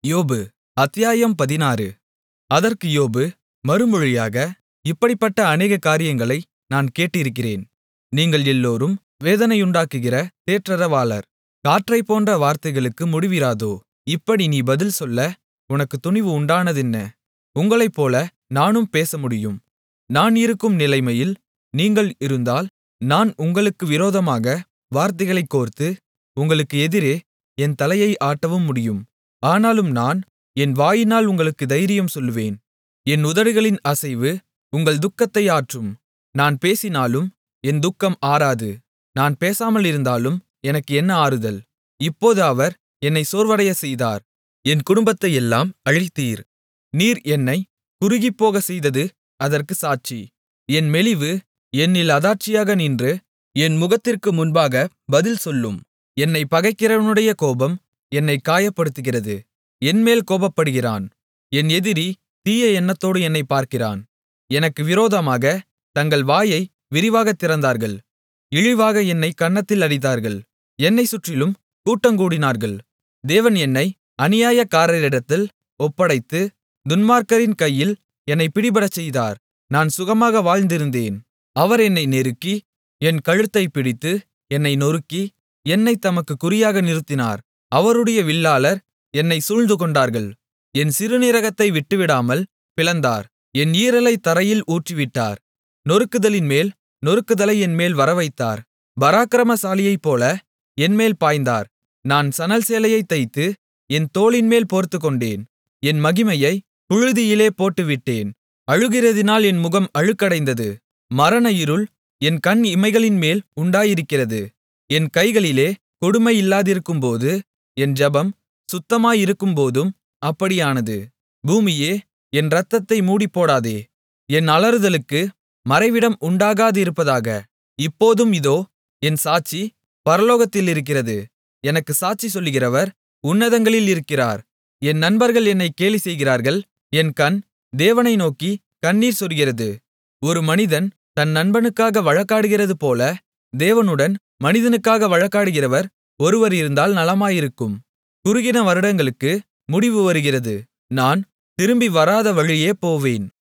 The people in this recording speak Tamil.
யோபு அத்தியாயம் பதினாறு அதற்கு யோபு மறுமொழியாக இப்படிப்பட்ட அநேக காரியங்களை நான் கேட்டிருக்கிறேன் நீங்கள் எல்லோரும் வேதனையுண்டாக்குகிற தேற்றரவாளர் காற்றைப்போன்ற வார்த்தைகளுக்கு முடிவிராதோ இப்படி நீ பதில் சொல்ல உனக்குத் துணிவு உண்டானதென்ன உங்களைப்போல நானும் பேசமுடியும் நான் இருக்கும் நிலைமையில் நீங்கள் இருந்தால் நான் உங்களுக்கு விரோதமாக வார்த்தைகளைக் கோர்த்து உங்களுக்கு எதிரே என் தலையை ஆட்டவும் முடியும் ஆனாலும் நான் என் வாயினால் உங்களுக்கு தைரியம் சொல்லுவேன் என் உதடுகளின் அசைவு உங்கள் துக்கத்தை ஆற்றும் நான் பேசினாலும் என் துக்கம் ஆறாது நான் பேசாமலிருந்தாலும் எனக்கு என்ன ஆறுதல் இப்போது அவர் என்னைச் சோர்வடையச் செய்தார் என் குடும்பத்தையெல்லாம் அழித்தீர் நீர் என்னைக் குறுகிப்போகச் செய்தது அதற்குச் சாட்சி என் மெலிவு என்னில் அதாட்சியாக நின்று என் முகத்திற்கு முன்பாக பதில் சொல்லும் என்னைப் பகைக்கிறவனுடைய கோபம் என்னைக் காயப்படுத்துகிறது என்மேல் கோபப்படுகிறான் என் எதிரி தீய எண்ணத்தோடு என்னைப் பார்க்கிறான் எனக்கு விரோதமாகத் தங்கள் வாயை விரிவாகத் திறந்தார்கள் இழிவாக என்னைக் கன்னத்தில் அடித்தார்கள் என்னைச் சுற்றிலும் கூட்டங்கூடினார்கள் தேவன் என்னை அநியாயக்காரரிடத்தில் ஒப்படைத்து துன்மார்க்கரின் கையில் என்னைப் பிடிபடச்செய்தார் நான் சுகமாக வாழ்ந்திருந்தேன் அவர் என்னை நெருக்கி என் கழுத்தைப் பிடித்து என்னை நொறுக்கி என்னைத் தமக்குக் குறியாக நிறுத்தினார் அவருடைய வில்லாளர் என்னைச் சூழ்ந்துகொண்டார்கள் என் சிறுநீரகத்தை விட்டுவிடாமல் பிளந்தார் என் ஈரலைத் தரையில் ஊற்றிவிட்டார் நொறுக்குதலின்மேல் நொறுக்குதலை என்மேல் வரவைத்தார் பராக்கிரமசாலியைப்போல என்மேல் பாய்ந்தார் நான் சணல் சேலையைத் தைத்து என் தோளின்மேல் போர்த்துக்கொண்டேன் என் மகிமையை புழுதியிலே போட்டுவிட்டேன் அழுகிறதினால் என் முகம் அழுக்கடைந்தது மரண இருள் என் கண் இமைகளின்மேல் உண்டாயிருக்கிறது என் கைகளிலே கொடுமை இல்லாதிருக்கும்போது என் ஜெபம் சுத்தமாயிருக்கும்போதும் அப்படியானது பூமியே என் இரத்தத்தை மூடிப்போடாதே என் அலறுதலுக்கு மறைவிடம் உண்டாகாதிருப்பதாக இப்போதும் இதோ என் சாட்சி பரலோகத்திலிருக்கிறது எனக்கு சாட்சி சொல்லுகிறவர் உன்னதங்களில் இருக்கிறார் என் நண்பர்கள் என்னைக் கேலி செய்கிறார்கள் என் கண் தேவனை நோக்கி கண்ணீர் சொரிகிறது ஒரு மனிதன் தன் நண்பனுக்காக வழக்காடுகிறதுபோல தேவனுடன் மனிதனுக்காக வழக்காடுகிறவர் ஒருவர் இருந்தால் நலமாயிருக்கும் குறுகின வருடங்களுக்கு முடிவு வருகிறது நான் திரும்பி வராத வழியே போவேன்